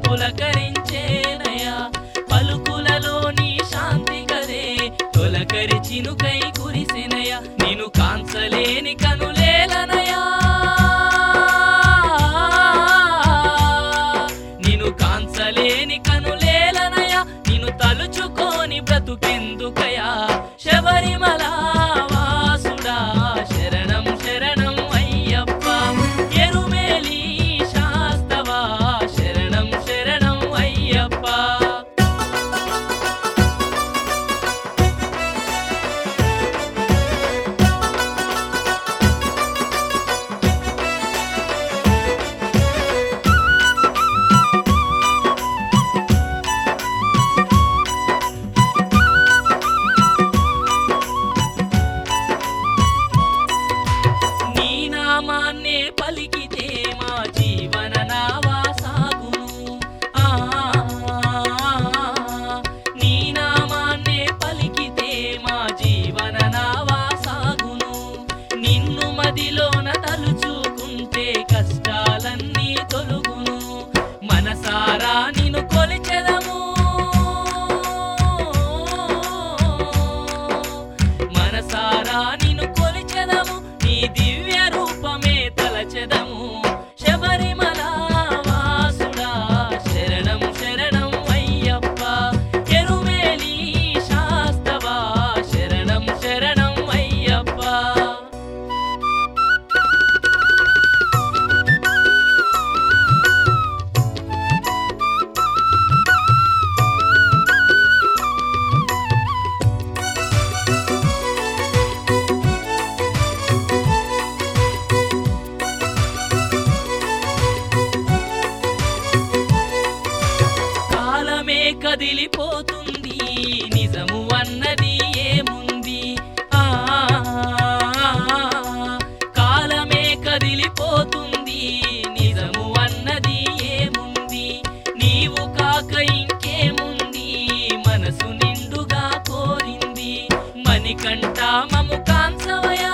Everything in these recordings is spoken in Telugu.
పులకరించేనయా పలుకులలోని శాంతి గదే తొలకరి చినుకై కురిసెనయా నిన్ను కాంచలేని కనులేలనయా నిన్ను కాంచలేని కనులేలనయా నిన్ను తలుచుకొని బ్రతుకెందుకయా శబరిమల వాసుడా శరణం శరణం అయ్యప్ప ఎరుమేలి శాస్తవా శరణం శరణం అయ్యప్ప నీ నామాన్నే పలికితే మా జీవన నావా సాగును ఆ, నీ నామాన్నే పలికితే మా జీవన నావా సాగును నిన్ను మదిలోన తలుచుకుంటే కష్టాలన్నీ తొలుగును మనసారా నిన్ను కొలిచెదము మనసారా నిన్ను కొలిచెదము నీ దివ్య రూపమే తలచెదము శబరిమల వాసుడా శరణం శరణం అయ్యప్ప ఎరుమేలి శాస్తవా శరణం శరణం అయ్యప్ప కాలమే కదిలిపోతుంది నిజము అన్నది ఏముంది ఆ కాలమే కదిలిపోతుంది నిజము అన్నది ఏముంది నీవు కాక ఇంకేముంది మనసు నిండుగా కోరింది మణికంఠ మము కాంసవయా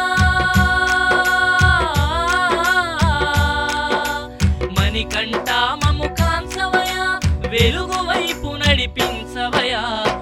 మణికంఠ మము కాంసవయా వెలుగు వైపు నడిపించవయా